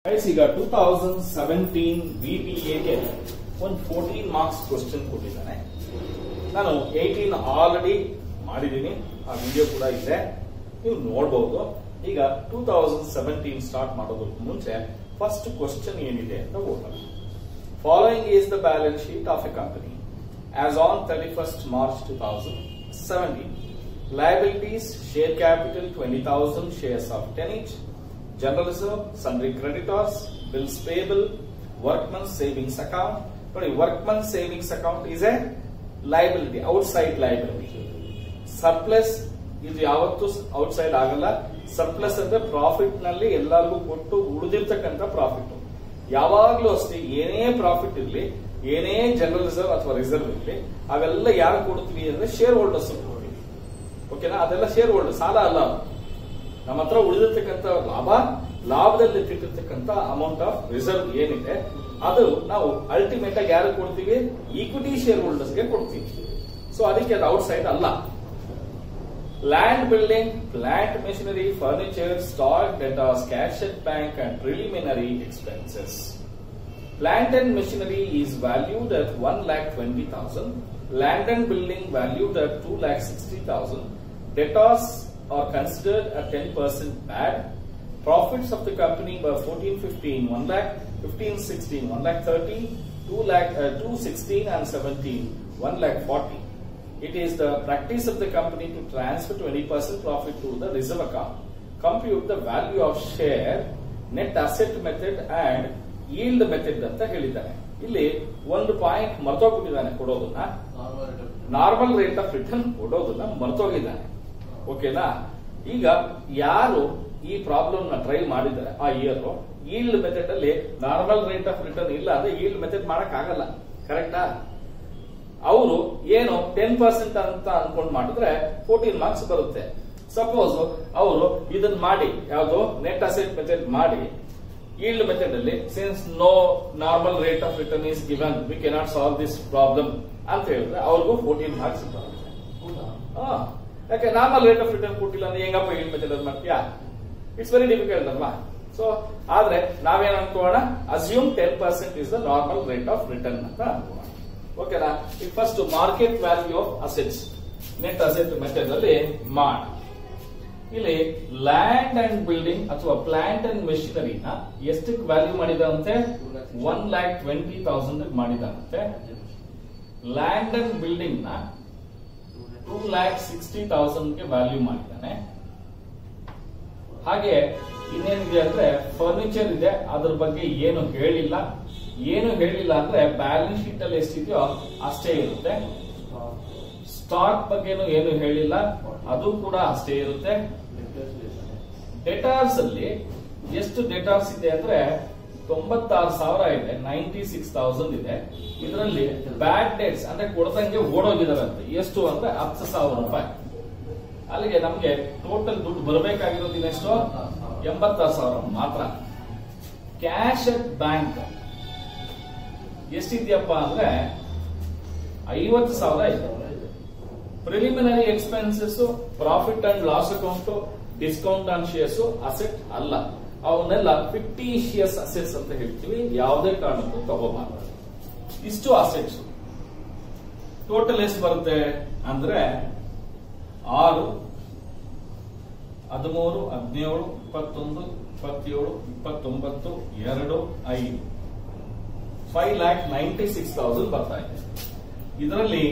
Guys ಈಗ two thousand seventeen ವಿ ಬಿ ಎಗೆ ಒಂದು ಫೋರ್ಟೀನ್ ಮಾರ್ಕ್ಸ್ ಕ್ವಶನ್ ಕೊಟ್ಟಿದ್ದಾನೆ ನಾನು ಏಯ್ಟೀನ್ ಆಲ್ರೆಡಿ ಮಾಡಿದ್ದೀನಿ ಆ ವಿಡಿಯೋ ಕೂಡ ಇದೆ ನೀವು ನೋಡಬಹುದು ಈಗ ಟೂ ತೌಸಂಡ್ ಸೆವೆಂಟೀನ್ ಸ್ಟಾರ್ಟ್ ಮಾಡೋದಕ್ಕೂ ಮುಂಚೆ ಫಸ್ಟ್ ಕ್ವಶನ್ ಏನಿದೆ ಅಂತ ಓದೋಣ following is the balance sheet of a company as on thirty first March two thousand seventeen liabilities share capital twenty thousand shares of ten each general reserve, sundry creditors, bills payable, workman's savings account. ನೋಡಿ workman savings account is a liability outside liability surplus ಇದು ಯಾವತ್ತೂ outside ಆಗಲ್ಲ surplus ಅಂದ್ರೆ profit ನಲ್ಲಿ ಎಲ್ಲರಿಗೂ ಕೊಟ್ಟು ಉಳಿದಿರ್ತಕ್ಕಂಥ profit ಯಾವಾಗ್ಲೂ ಅಷ್ಟೇ ಏನೇ ಪ್ರಾಫಿಟ್ ಇರಲಿ ಏನೇ ಜನರಲ್ ರಿಸರ್ವ್ ಅಥವಾ ರಿಸರ್ವ್ ಇರಲಿ ಅವೆಲ್ಲ ಯಾರು ಕೊಡ್ತೀವಿ ಅಂದ್ರೆ ಶೇರ್ ಹೋಲ್ಡರ್ಸ್ ಕೊಡ್ತೀವಿ ಓಕೆನಾ ಅದೆಲ್ಲ ಶೇರ್ ಹೋಲ್ಡರ್ ಸಾಲ ಅಲ್ಲ ಅದು. ನಮ್ಮ ಹತ್ರ ಉಳಿದಿರ್ತಕ್ಕಂಥ ಲಾಭ ಲಾಭದಲ್ಲಿ ಇಟ್ಟಿರ್ತಕ್ಕಂಥ ಅಮೌಂಟ್ ಆಫ್ ರಿಸರ್ವ್ ಏನಿದೆ ಅದು ನಾವು ಅಲ್ಟಿಮೇಟ್ ಆಗಿ ಯಾರು ಕೊಡ್ತೀವಿ ಈಕ್ವಿಟಿ ಶೇರ್ ಹೋಲ್ಡರ್ಸ್ಗೆ ಕೊಡ್ತೀವಿ ಸೊ ಅದಕ್ಕೆ ಅದು ಔಟ್ ಸೈಡ್ ಅಲ್ಲ land building plant machinery furniture stock debtors cash at bank and preliminary expenses Plant and machinery is valued at 1 lakh 20,000. Land and building valued at 2 lakh 60,000. Debtors are considered at 10% bad. Profits of the company were 14, 15, 1 lakh, 15, 16, 1 lakh 30, 2 lakh, uh, 2, 16 and 17, 1 lakh 40. It is the practice of the company to transfer 20% profit to the reserve account. Compute the value of share, net asset method and yield method ಅಂತ ಹೇಳಿದ್ದಾನೆ ಇಲ್ಲಿ ಒಂದು point ಮರ್ತೋಗ್ಬಿಟ್ಟಿದ್ದಾನೆ ಕೊಡೋದನ್ನ normal rate of return ಕೊಡೋದನ್ನ ಮರ್ತೋಗಿದ್ದಾನೆ ಓಕೆನಾ ಈಗ ಯಾರು ಈ ಪ್ರಾಬ್ಲಮ್ ನ ಟ್ರೈ ಮಾಡಿದ್ದಾರೆ ಆ ಇಯರ್ ಈಲ್ಡ್ ಮೆಥಡ್ ಅಲ್ಲಿ ನಾರ್ಮಲ್ ರೇಟ್ ಆಫ್ ರಿಟರ್ನ್ ಇಲ್ಲ ಅಂದ್ರೆ ಈಲ್ಡ್ ಮೆಥಡ್ ಮಾಡಕ್ ಆಗಲ್ಲ ಕರೆಕ್ಟಾ ಅವರು ಏನು ಟೆನ್ ಪರ್ಸೆಂಟ್ ಅಂತ ಅನ್ಕೊಂಡ್ ಮಾಡಿದ್ರೆ ಫೋರ್ಟೀನ್ ಮಾರ್ಕ್ಸ್ ಬರುತ್ತೆ ಸಪೋಸ್ ಅವರು ಇದನ್ನ ಮಾಡಿ ಯಾವುದು ನೆಟ್ ಅಸೆಟ್ ಮೆಥಡ್ ಮಾಡಿ ಈಲ್ಡ್ ಮೆಥಡ್ ಅಲ್ಲಿ since no normal rate of return is given we cannot solve this problem ಅಂತ ಹೇಳಿದ್ರೆ ಅವ್ರಿಗೂ ಫೋರ್ಟೀನ್ ಮಾರ್ಕ್ಸ್ ಬರುತ್ತೆ ಹಾ. ಯಾಕೆ ನಾರ್ಮಲ್ ರೇಟ್ ಆಫ್ ರಿಟರ್ನ್ ಕೊಟ್ಟಿಲ್ಲ ಅಂದ್ರೆ ಹೆಂಗಪ್ಪ ಈಲ್ಡ್ ಮೆಥಡ್ ಅದು ಮಾಡ್ತೀಯಾ ಇಟ್ಸ್ ವೆರಿ ಡಿಫಿಕಲ್ಟ್ ಅಲ್ವಾ ಸೊ ಆದ್ರೆ ನಾವೇನ್ ಅನ್ಕೋಣ assume ten percent is the normal rate of return ಅಂತ ಅನ್ಕೋಣ ಓಕೆನಾ ಈಗ first market value of assets net asset method ಅಲ್ಲಿ ಮಾಡಿ ಇಲ್ಲಿ ಲ್ಯಾಂಡ್ ಅಂಡ್ ಬಿಲ್ಡಿಂಗ್ ಅಥವಾ ಪ್ಲಾಂಟ್ ಅಂಡ್ ಮೆಷಿನರಿನ ಎಷ್ಟಕ್ಕೆ ವ್ಯಾಲ್ಯೂ ಮಾಡಿದಂತೆ ಒನ್ ಲ್ಯಾಕ್ ಟ್ವೆಂಟಿ ತೌಸಂಡ್ ಮಾಡಿದಂತೆ ಲ್ಯಾಂಡ್ ಅಂಡ್ ಬಿಲ್ಡಿಂಗ್ ನ ಟೂ ಲ್ಯಾಕ್ ಸಿಕ್ಸ್ಟಿ ತೌಸಂಡ್ ಗೆ ವ್ಯಾಲ್ಯೂ ಮಾಡಿದ್ದಾನೆ ಹಾಗೆ ಇನ್ನೇನಿದೆ ಅಂದ್ರೆ ಫರ್ನಿಚರ್ ಇದೆ ಅದ್ರ ಬಗ್ಗೆ ಏನು ಹೇಳಿಲ್ಲ ಏನು ಹೇಳಿಲ್ಲ ಅಂದ್ರೆ ಬ್ಯಾಲೆನ್ಸ್ ಶೀಟ್ ಅಲ್ಲಿ ಎಷ್ಟಿದೆಯೋ ಅಷ್ಟೇ ಇರುತ್ತೆ ಸ್ಟಾಕ್ ಬಗ್ಗೆನೂ ಏನು ಹೇಳಿಲ್ಲ ಅದು ಕೂಡ ಅಷ್ಟೇ ಇರುತ್ತೆ ಡೆಟಾರ್ಸ್ ಅಲ್ಲಿ ಎಷ್ಟು ಡೆಟಾರ್ಸ್ ಇದೆ ಅಂದ್ರೆ ತೊಂಬತ್ತಾರು ಸಾವಿರ ಇದೆ ನೈಂಟಿ ಸಿಕ್ಸ್ ತೌಸಂಡ್ ಇದೆ ಇದರಲ್ಲಿ ಬ್ಯಾಡ್ ಡೇಟ್ಸ್ ಅಂದ್ರೆ ಕೊಡದಂಗೆ ಓಡೋಗಿದಾರಂತೆ ಎಷ್ಟು ಅಂದ್ರೆ ಹತ್ತು ಸಾವಿರ ರೂಪಾಯಿ ಅಲ್ಲಿಗೆ ನಮ್ಗೆ ಟೋಟಲ್ ದುಡ್ಡು ಬರಬೇಕಾಗಿರೋದು ಇನ್ನೆಷ್ಟು ಎಂಬತ್ತಾರು ಸಾವಿರ ಮಾತ್ರ ಕ್ಯಾಶ್ ಅಟ್ ಬ್ಯಾಂಕ್ ಎಷ್ಟಿದ್ಯಪ್ಪ ಅಂದ್ರೆ ಐವತ್ತು ಸಾವಿರ ಇದೆ preliminary expenses profit and loss account discount on shares asset ಅಲ್ಲ ಅವನ್ನೆಲ್ಲ ಫಿಕ್ಟಿಷಿಯಸ್ ಅಸೆಟ್ಸ್ ಅಂತ ಹೇಳ್ತೀವಿ ಯಾವುದೇ ಕಾರಣಕ್ಕೂ ತಗೋಬಾರ್ದು ಇಷ್ಟು ಅಸೆಟ್ಸ್ ಟೋಟಲ್ ಎಷ್ಟು ಬರುತ್ತೆ ಅಂದ್ರೆ ಆರು ಹದಿಮೂರು ಹದಿನೇಳು ಇಪ್ಪತ್ತೊಂದು ಇಪ್ಪತ್ತೇಳು ಇಪ್ಪತ್ತೊಂಬತ್ತು ಎರಡು ಐದು five lakh ninety six thousand ಬರ್ತಾ ಇದೆ ಇದರಲ್ಲಿ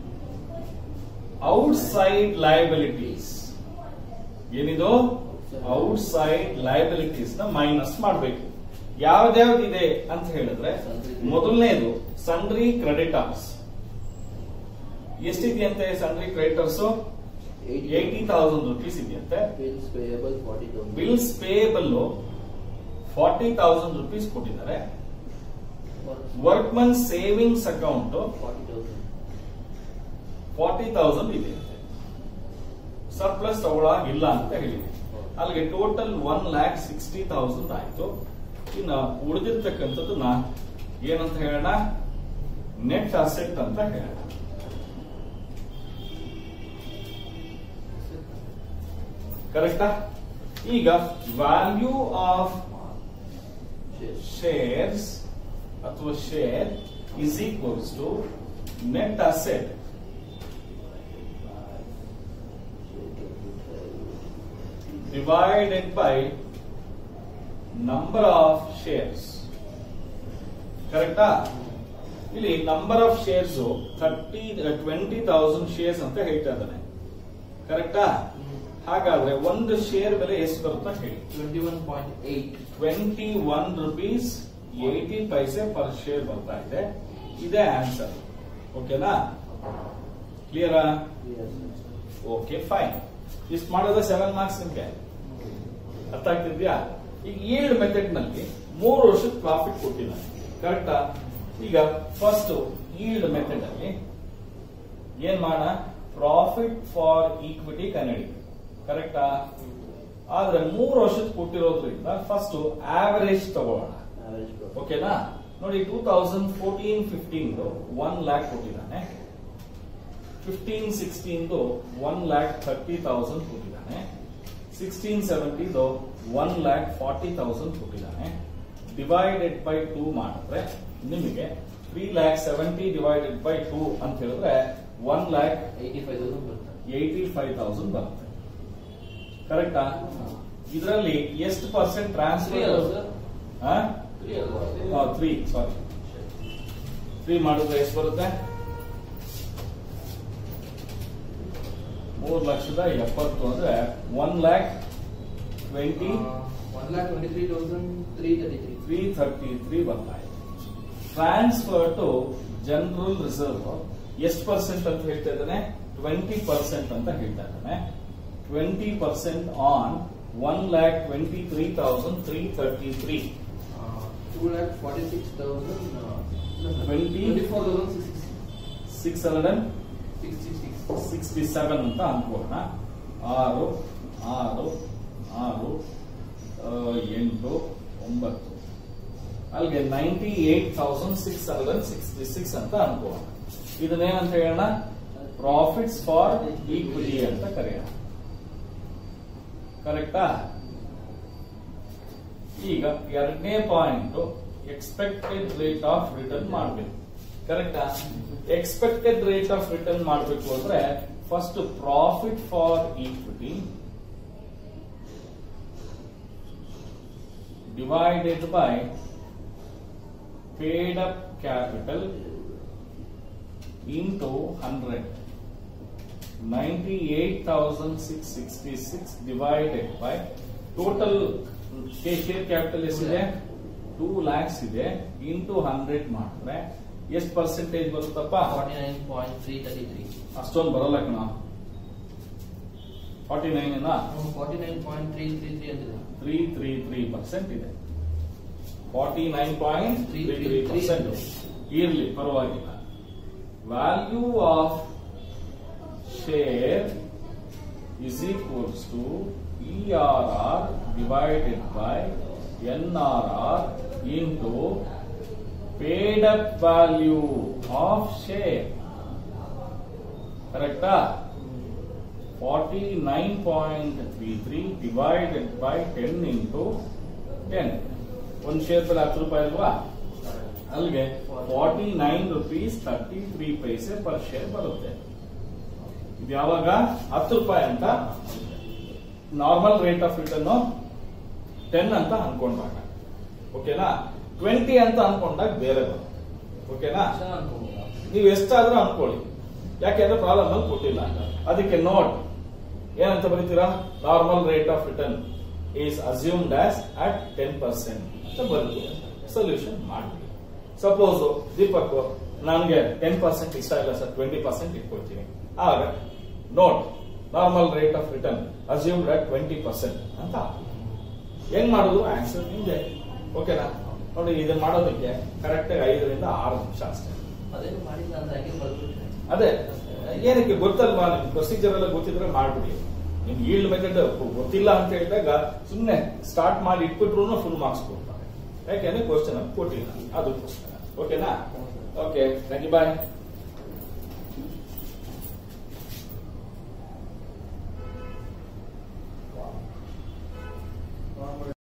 ಔಟ್ಸೈಡ್ ಲಯಬಿಲಿಟೀಸ್ ಏನಿದು ಔಟ್ಸೈಡ್ ಲಯಬಿಲಿಟೀಸ್ ನ ಮೈನಸ್ ಮಾಡಬೇಕು ಯಾವ್ದ್ಯಾವ್ದು ಇದೆ ಅಂತ ಹೇಳಿದ್ರೆ ಮೊದಲನೇದು ಸನ್ರಿ ಕ್ರೆಡಿಟರ್ಸ್ ಎಷ್ಟಿದೆಯಂತೆ sundry creditors eighty thousand rupees ಇದೆಯಂತೆ Bills payable forty thousand. Bills payable forty thousand rupees ಕೊಟ್ಟಿದ್ದಾರೆ workman savings account Forty thousand. Forty thousand ಇದೆ ಸರ್ಪ್ಲಸ್ ತಗೊಳಾಗಿಲ್ಲ ಅಂತ ಹೇಳಿದೆ ಅಲ್ಲಿಗೆ total one lakh sixty thousand ಆಯ್ತು ಇನ್ನು ಉಳಿದಿರ್ತಕ್ಕಂಥದ್ದನ್ನ ಏನಂತ ಹೇಳೋಣ ನೆಟ್ ಅಸೆಟ್ ಅಂತ ಹೇಳೋಣ ಕರೆಕ್ಟಾ ಈಗ ವ್ಯಾಲ್ಯೂ ಆಫ್ Shares. shares ಅಥವಾ share is equals to net asset divided by number of shares ಕರೆಕ್ಟಾ ಇಲ್ಲಿ number of shares thirty twenty thousand shares ಅಂತ ಹೇಳ್ತಾ ಇದ್ದಾನೆ ಕರೆಕ್ಟಾ ಹಾಗಾದ್ರೆ ಒಂದು ಶೇರ್ ಬೆಲೆ ಎಷ್ಟು ಬರುತ್ತಾ ಹೇಳಿ twenty one point eight twenty one rupees eighty paise per share ಬರ್ತಾ ಇದೆ ಇದೇ ಆನ್ಸರ್ ಓಕೆನಾ ಕ್ಲಿಯರಾ ಓಕೆ ಫೈನ್ ಇಷ್ಟು ಮಾಡೋದು ಸೆವೆನ್ ಮಾರ್ಕ್ಸ್ ನಿಮ್ಗೆ ಅರ್ಥ ಆಗ್ತಿದ್ಯಾ ಈಗ ಈಲ್ಡ್ ಮೆಥಡ್ ನಲ್ಲಿ ಮೂರು ವರ್ಷದ ಪ್ರಾಫಿಟ್ ಕೊಟ್ಟಿದ್ದಾನೆ ಕರೆಕ್ಟಾ ಈಗ ಫಸ್ಟ್ ಈಲ್ಡ್ ಮೆಥಡ್ ಅಲ್ಲಿ ಏನ್ ಮಾಡೋಣ ಪ್ರಾಫಿಟ್ ಫಾರ್ ಈಕ್ವಿಟಿ ಕನ್ನಡಿ ಕರೆಕ್ಟಾ ಆದ್ರೆ ಮೂರು ವರ್ಷದ ಕೊಟ್ಟಿರೋದ್ರಿಂದ ಫಸ್ಟ್ ಆವರೇಜ್ ತಗೋಣ ಆವರೇಜ್ ಪ್ರಾಫಿಟ್ ಓಕೆನಾ ನೋಡಿ two thousand fourteen fifteen one lakh ಕೊಟ್ಟಿದ್ದಾನೆ fifteen sixteen one lakh thirty thousand ಕೊಟ್ಟಿದ್ದಾನೆ ಸಿಕ್ಸ್ಟೀನ್ ಸೆವೆಂಟಿದು ಒನ್ ಲ್ಯಾಕ್ ಫಾರ್ಟಿ ತೌಸಂಡ್ ಕೊಟ್ಟಿದ್ದಾನೆ ಡಿವೈಡೆಡ್ ಬೈ ಟೂ ಮಾಡಿದ್ರೆ ನಿಮಗೆ three lakh seventy divided by two ಅಂತ ಹೇಳಿದ್ರೆ one lakh eighty five thousand ಬರ್ತದೆ ಏಯ್ಟಿ ಫೈವ್ ತೌಸಂಡ್ ಬರುತ್ತೆ ಕರೆಕ್ಟಾ ಇದರಲ್ಲಿ ಎಷ್ಟು ಪರ್ಸೆಂಟ್ ತ್ರೀ ಅಲ್ವಾ ಟ್ರಾನ್ಸ್ಫರ್ ಸರ್ ತ್ರೀ ಅಲ್ವಾ ತ್ರೀ ಸಾರಿ ತ್ರೀ ಮಾಡಿದ್ರೆ ಎಷ್ಟು ಬರುತ್ತೆ ಮೂರು ಲಕ್ಷದ ಎಪ್ಪತ್ತು ಅಂದ್ರೆ one lakh twenty one lakh twenty three thousand three thirty three three thirty three ಬರ್ತಾ ಇದೆ ಟ್ರಾನ್ಸ್ಫರ್ ಟು ಜನರಲ್ ರಿಸರ್ವ್ ಎಷ್ಟು ಪರ್ಸೆಂಟ್ ಅಂತ ಹೇಳ್ತಾ ಇದ್ದಾನೆ ಟ್ವೆಂಟಿ ಪರ್ಸೆಂಟ್ ಅಂತ ಹೇಳ್ತಾ ಇದ್ದಾನೆ twenty percent on one lakh twenty three thousand three thirty three two lakh forty six thousand Twenty- twenty four thousand six six hundred and sixty six sixty seven ಅಂತ ಅನ್ಕೋಣ ಆರು ಆರು ಆರು ಆ, ಎಂಟು ಒಂಬತ್ತು ಅಲ್ಲಿಗೆ ninety eight thousand six hundred sixty six ಅಂತ ಅನ್ಕೋಣ ಇದನ್ನೇನಂತ ಹೇಳೋಣ ಪ್ರಾಫಿಟ್ಸ್ ಫಾರ್ ಈಕ್ವಿಟಿ ಅಂತ ಕರೆಯೋಣ ಕರೆಕ್ಟಾ ಈಗ ಎರಡನೇ point expected rate of return ಮಾಡಬೇಕು ಕರೆಕ್ಟಾ ಎಕ್ಸ್ಪೆಕ್ಟೆಡ್ ರೇಟ್ ಆಫ್ ರಿಟರ್ನ್ ಮಾಡಬೇಕು ಅಂದ್ರೆ first profit for equity divided by paid up capital into hundred ninety eight thousand six sixty six divided by total share capital ಎಷ್ಟಿದೆ two lakhs ಇದೆ into hundred ಮಾಡಿದ್ರೆ ಎಷ್ಟು percentage ಬರುತ್ತಪ್ಪ forty nine point three thirty three ಅಷ್ಟೊಂದು ಬರಲ್ಲ ಕಣ forty nine forty nine point three three three ಅಂತಿದೆ three three three percent ಇದೆ forty nine point three three percent ಇರ್ಲಿ ಪರವಾಗಿಲ್ಲ value of share is equals to ERR divided by NRR into paid up value of share. ಕರೆಕ್ಟಾ forty nine point three three divided by ten into ten ಒಂದು share ಬೆಲೆ ಹತ್ತು ರೂಪಾಯಿ ಅಲ್ವಾ ಅಲ್ಲಿಗೆ forty nine rupees thirty three paise per share ಬರುತ್ತೆ ಇದು ಯಾವಾಗ ಹತ್ತು ರೂಪಾಯಿ ಅಂತ normal rate of return ten ಅಂತ ಅನ್ಕೊಂಡಾಗ ಓಕೆನಾ ಟ್ವೆಂಟಿ ಅಂತ ಅನ್ಕೊಂಡಾಗ ಬೇರೆ ಬರುತ್ತೆ ಓಕೆನಾ ಚೆನ್ನಾಗಿ ಅನ್ಕೋಬೋದಾ ನೀವು ಎಷ್ಟಾದ್ರೂ ಅನ್ಕೊಳ್ಳಿ ಯಾಕೆಂದ್ರೆ ಪ್ರಾಬ್ಲಮ್ ಅಲ್ಲಿ ಕೊಟ್ಟಿಲ್ಲ ಅದಕ್ಕೆ ನೋಟ್ ಏನಂತ ಬರೀತೀರಾ normal rate of return is assumed as at ten percent ಅಂತ ಬರುತ್ತೆ ಸೊಲ್ಯೂಷನ್ ಮಾಡಿ ಸಪೋಸ್ ದೀಪಕ್ ನನಗೆ ಟೆನ್ ಪರ್ಸೆಂಟ್ ಇಷ್ಟ ಇಲ್ಲ ಸರ್ ಟ್ವೆಂಟಿ ಪರ್ಸೆಂಟ್ ಇಟ್ಕೊಳ್ತೀನಿ ಆಗ note normal rate of return assumed at twenty percent ಅಂತ ಹಾಕಿ. ಹೆಂಗ್ ಮಾಡೋದು ಆನ್ಸರ್ ನಿಮ್ದೆ ಓಕೆನಾ ನೋಡಿ ಇದನ್ನ ಮಾಡೋದಕ್ಕೆ ಕರೆಕ್ಟ್ ಆಗಿ ಐದರಿಂದ ಆರು ನಿಮಿಷ ಅಷ್ಟೇ ಅದೇನು ಮಾಡಿಲ್ಲ ಅಂತ ಹಾಗೆ ಬರ್ಬಿಟ್ರೆ ಅದೇ ಏನಕ್ಕೆ ಗೊತ್ತಲ್ವಾ ನಿಮ್ ಪ್ರೊಸೀಜರ್ ಎಲ್ಲ ಗೊತ್ತಿದ್ರೆ ಮಾಡ್ಬಿಡಿ ನಿಮ್ಗೆ ಈಲ್ಡ್ ಮೆಥಡ್ ಗೊತ್ತಿಲ್ಲ ಅಂತ ಹೇಳಿದಾಗ ಸುಮ್ಮನೆ ಸ್ಟಾರ್ಟ್ ಮಾಡಿ ಇಟ್ಬಿಟ್ರು ಫುಲ್ ಮಾರ್ಕ್ಸ್ ಕೊಡ್ತಾರೆ ಯಾಕೆಂದ್ರೆ ಕ್ವಶನ್ ಕೊಟ್ಟಿಲ್ಲ ಅದಕ್ಕೋಸ್ಕರ ಓಕೆನಾ ಓಕೆ ಥ್ಯಾಂಕ್ ಯು ಬಾಯ್